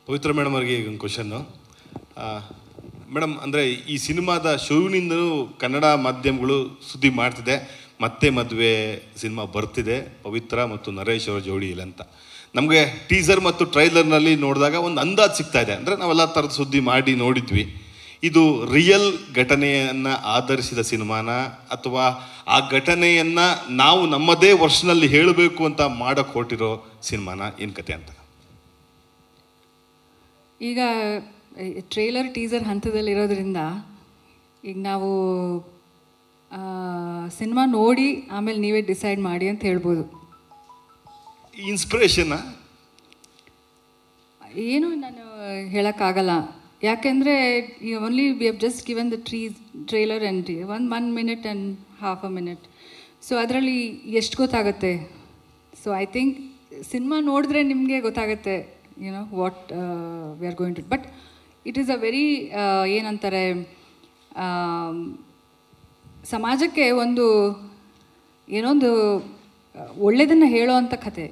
ಪವಿತ್ರ madam ಅವರಿಗೆ ಈಗ ಒಂದು ಕ್ವಶನ್ನು ಮೇಡಮ್ ಅಂದರೆ ಈ ಸಿನಿಮಾದ ಶುರುವಿನಿಂದಲೂ ಕನ್ನಡ ಮಾಧ್ಯಮಗಳು ಸುದ್ದಿ ಮಾಡ್ತಿದೆ ಮತ್ತೆ ಮದುವೆ ಸಿನಿಮಾ ಬರ್ತಿದೆ ಪವಿತ್ರ ಮತ್ತು ನರೇಶ್ ಅವರ ಜೋಡಿಯಲ್ಲಿ ಅಂತ ನಮಗೆ ಟೀಸರ್ ಮತ್ತು ಟ್ರೈಲರ್ನಲ್ಲಿ ನೋಡಿದಾಗ ಒಂದು ಅಂದಾಜು ಸಿಗ್ತಾ ಇದೆ ಅಂದರೆ ನಾವೆಲ್ಲ ಥರದ ಸುದ್ದಿ ಮಾಡಿ ನೋಡಿದ್ವಿ ಇದು ರಿಯಲ್ ಘಟನೆಯನ್ನು ಆಧರಿಸಿದ ಸಿನಿಮಾನ ಅಥವಾ ಆ ಘಟನೆಯನ್ನು ನಾವು ನಮ್ಮದೇ ವರ್ಷನಲ್ಲಿ ಹೇಳಬೇಕು ಅಂತ ಮಾಡೋಕ್ಕೆ ಹೊರಟಿರೋ ಸಿನಿಮಾನ ಏನು ಕತೆ ಅಂತ ಈಗ ಟ್ರೇಲರ್ ಟೀಸರ್ ಹಂತದಲ್ಲಿರೋದ್ರಿಂದ ಈಗ ನಾವು ಸಿನಿಮಾ ನೋಡಿ ಆಮೇಲೆ ನೀವೇ ಡಿಸೈಡ್ ಮಾಡಿ ಅಂತ ಹೇಳ್ಬೋದು ಇನ್ಸ್ಪಿರೇಷನ್ನ ಏನು ನಾನು ಹೇಳೋಕ್ಕಾಗಲ್ಲ ಯಾಕೆಂದರೆ only we have just given the tree trailer and one one minute and half a minute so ಅದರಲ್ಲಿ ಎಷ್ಟು ಗೊತ್ತಾಗುತ್ತೆ ಸೊ ಐ ಥಿಂಕ್ ಸಿನಿಮಾ ನೋಡಿದ್ರೆ ನಿಮಗೆ ಗೊತ್ತಾಗುತ್ತೆ you know what we are going to but it is a very ಏನಂತಾರೆ um, ಸಮಾಜಕ್ಕೆ ಒಂದು ಏನೊಂದು ಒಳ್ಳೆಯದನ್ನು ಹೇಳೋ ಅಂಥ ಕತೆ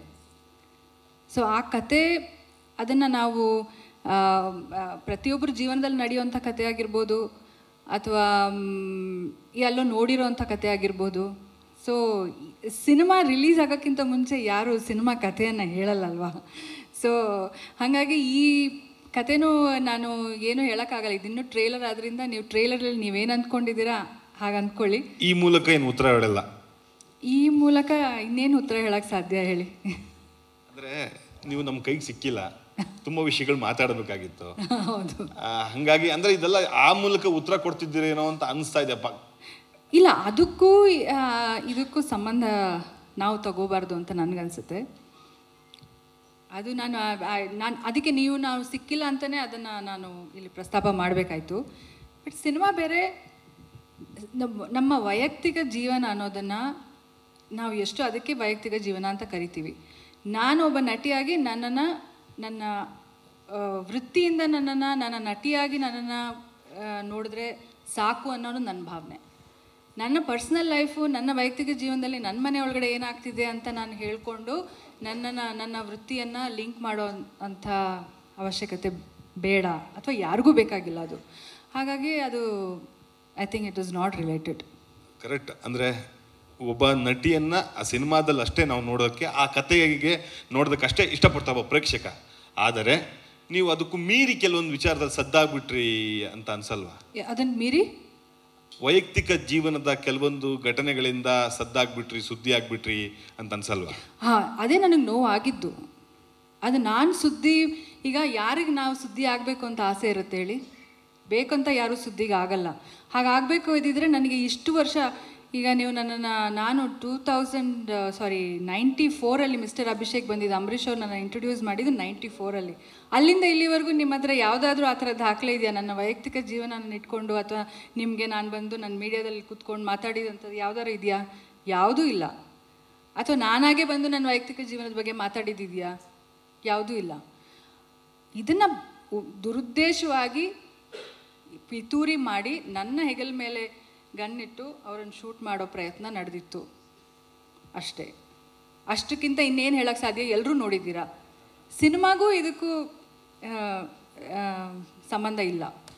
ಸೊ ಆ ಕತೆ ಅದನ್ನು ನಾವು ಆ, ಆ, ಪ್ರತಿಯೊಬ್ಬರ ಜೀವನದಲ್ಲಿ ನಡೆಯುವಂಥ ಕತೆ ಆಗಿರ್ಬೋದು ಅಥವಾ ಮ್, ಎಲ್ಲೋ ನೋಡಿರೋವಂಥ ಕತೆ ಆಗಿರ್ಬೋದು ಸೊ ಸಿನಿಮಾ ರಿಲೀಸ್ ಆಗೋಕ್ಕಿಂತ ಮುಂಚೆ ಯಾರು ಸಿನಿಮಾ ಕಥೆಯನ್ನು ಹೇಳಲ್ಲಲ್ವಾ ಸೊ ಹಾಗಾಗಿ ಈ ಕಥೆನೂ ನಾನು ಏನು ಹೇಳೋಕ್ಕಾಗಲ್ಲ ಇದಿನ್ನೂ ಟ್ರೇಲರ್ ಆದ್ರಿಂದ ನೀವು ಟ್ರೇಲರಲ್ಲಿ ನೀವೇನು ಅಂದ್ಕೊಂಡಿದ್ದೀರಾ ಹಾಗೆ ಅಂದ್ಕೊಳ್ಳಿ ಈ ಮೂಲಕ ಏನು ಉತ್ತರ ಹೇಳಲ್ಲ ಈ ಮೂಲಕ ಇನ್ನೇನು ಉತ್ತರ ಹೇಳಕ್ಕೆ ಸಾಧ್ಯ ಹೇಳಿ ಅಂದರೆ ನೀವು ನಮ್ಮ ಕೈಗೆ ಸಿಕ್ಕಿಲ್ಲ ತುಂಬ ವಿಷಯಗಳು ಮಾತಾಡಬೇಕಾಗಿತ್ತು ಹೌದು ಆ, ಹಂಗಾಗಿ ಅಂದರೆ ಇದೆಲ್ಲ ಆ ಮೂಲಕ ಉತ್ತರ ಕೊಡ್ತಿದ್ದೀರೇನೋ ಅಂತ ಅನಿಸ್ತಾ ಇದೆಪ್ಪ ಇಲ್ಲ ಅದಕ್ಕೂ ಆ, ಇದಕ್ಕೂ ಸಂಬಂಧ ನಾವು ತಗೋಬಾರ್ದು ಅಂತ ನನಗನ್ಸುತ್ತೆ ಅದು ನಾನು ನಾನು ಅದಕ್ಕೆ ನೀವು ನಾವು ಸಿಕ್ಕಿಲ್ಲ ಅಂತಲೇ ಅದನ್ನು ನಾನು ಇಲ್ಲಿ ಪ್ರಸ್ತಾಪ ಮಾಡಬೇಕಾಯ್ತು ಬಟ್ ಸಿನಿಮಾ ಬೇರೆ ನಮ್ಮ ನಮ್ಮ ವೈಯಕ್ತಿಕ ಜೀವನ ಅನ್ನೋದನ್ನು ನಾವು ಎಷ್ಟು ಅದಕ್ಕೆ ವೈಯಕ್ತಿಕ ಜೀವನ ಅಂತ ಕರಿತೀವಿ ನಾನು ಒಬ್ಬ ನಟಿಯಾಗಿ ನನ್ನನ್ನು ನನ್ನ ಆ, ವೃತ್ತಿಯಿಂದ ನನ್ನನ್ನು ನನ್ನ ನಟಿಯಾಗಿ ನನ್ನನ್ನು ನೋಡಿದ್ರೆ ಸಾಕು ಅನ್ನೋದು ನನ್ನ ಭಾವನೆ ನನ್ನ ಪರ್ಸ್ನಲ್ ಲೈಫು ನನ್ನ ವೈಯಕ್ತಿಕ ಜೀವನದಲ್ಲಿ ನನ್ನ ಮನೆ ಒಳಗಡೆ ಏನಾಗ್ತಿದೆ ಅಂತ ನಾನು ಹೇಳಿಕೊಂಡು ನನ್ನನ್ನು ನನ್ನ ವೃತ್ತಿಯನ್ನು ಲಿಂಕ್ ಮಾಡೋ ಅಂಥ ಅವಶ್ಯಕತೆ ಬೇಡ ಅಥವಾ ಯಾರಿಗೂ ಬೇಕಾಗಿಲ್ಲ ಅದು ಹಾಗಾಗಿ ಅದು I think it is not related correct ಅಂದರೆ ಒಬ್ಬ ನಟಿಯನ್ನ ಆ ಸಿನಿಮಾದಲ್ಲಿ ಅಷ್ಟೇ ನಾವು ನೋಡೋಕ್ಕೆ ಆ ಕಥೆಗೆ ನೋಡೋದಕ್ಕಷ್ಟೇ ಇಷ್ಟಪಡ್ತಾ ಒಬ್ಬ ಪ್ರೇಕ್ಷಕ ಆದರೆ ನೀವು ಅದಕ್ಕೂ ಮೀರಿ ಕೆಲವೊಂದು ವಿಚಾರದಲ್ಲಿ ಸದ್ದಾಗ್ಬಿಟ್ರಿ ಅಂತ ಅನ್ಸಲ್ವಾ ಅದನ್ನು ಮೀರಿ ವೈಯಕ್ತಿಕ ಜೀವನದ ಕೆಲವೊಂದು ಘಟನೆಗಳಿಂದ ಸದ್ದಾಗ್ಬಿಟ್ರಿ ಸುದ್ದಿ ಆಗ್ಬಿಟ್ರಿ ಅಂತ ಅನ್ಸಲ್ವಾ ಹಾಂ ಅದೇ ನನಗೆ ನೋವು ಆಗಿದ್ದು ಅದು ನಾನು ಸುದ್ದಿ ಈಗ ಯಾರಿಗೆ ನಾವು ಸುದ್ದಿ ಆಗಬೇಕು ಅಂತ ಆಸೆ ಇರುತ್ತೆ ಹೇಳಿ ಬೇಕಂತ ಯಾರೂ ಸುದ್ದಿಗೆ ಆಗಲ್ಲ ಹಾಗಾಗಬೇಕು ಇದ್ದಿದ್ರೆ ನನಗೆ ಇಷ್ಟು ವರ್ಷ ಈಗ ನೀವು ನನ್ನನ್ನು ನಾನು ಟೂ ತೌಸಂಡ್ ಸಾರಿ ನೈಂಟಿ ಫೋರಲ್ಲಿ ಮಿಸ್ಟರ್ ಅಭಿಷೇಕ್ ಬಂದಿದ್ದು ಅಂಬರೀಷ್ ಅವ್ರು ನನ್ನ ಇಂಟ್ರೊಡ್ಯೂಸ್ ಮಾಡಿದ್ದು ನೈಂಟಿ ಫೋರಲ್ಲಿ ಅಲ್ಲಿಂದ ಇಲ್ಲಿವರೆಗೂ ನಿಮ್ಮ ಹತ್ರ ಯಾವುದಾದ್ರೂ ಆ ಥರ ದಾಖಲೆ ಇದೆಯಾ ನನ್ನ ವೈಯಕ್ತಿಕ ಜೀವನ ಇಟ್ಕೊಂಡು ಅಥವಾ ನಿಮಗೆ ನಾನು ಬಂದು ನನ್ನ ಮೀಡಿಯಾದಲ್ಲಿ ಕೂತ್ಕೊಂಡು ಮಾತಾಡಿದಂಥದ್ದು ಯಾವ್ದಾರು ಇದೆಯಾ ಯಾವುದೂ ಇಲ್ಲ ಅಥವಾ ನಾನಾಗೆ ಬಂದು ನನ್ನ ವೈಯಕ್ತಿಕ ಜೀವನದ ಬಗ್ಗೆ ಮಾತಾಡಿದ್ದಿದೆಯಾ ಯಾವುದೂ ಇಲ್ಲ ಇದನ್ನು ದುರುದ್ದೇಶವಾಗಿ ಪಿತೂರಿ ಮಾಡಿ ನನ್ನ ಹೆಗಲ ಮೇಲೆ ಗನ್ನಿಟ್ಟು ಅವರನ್ನು ಶೂಟ್ ಮಾಡೋ ಪ್ರಯತ್ನ ನಡೆದಿತ್ತು ಅಷ್ಟೇ ಅಷ್ಟಕ್ಕಿಂತ ಇನ್ನೇನು ಹೇಳಕ್ಕೆ ಸಾಧ್ಯ ಎಲ್ಲರೂ ನೋಡಿದ್ದೀರಾ ಸಿನಿಮಾಗೂ ಇದಕ್ಕೂ ಆ, ಆ, ಸಂಬಂಧ ಇಲ್ಲ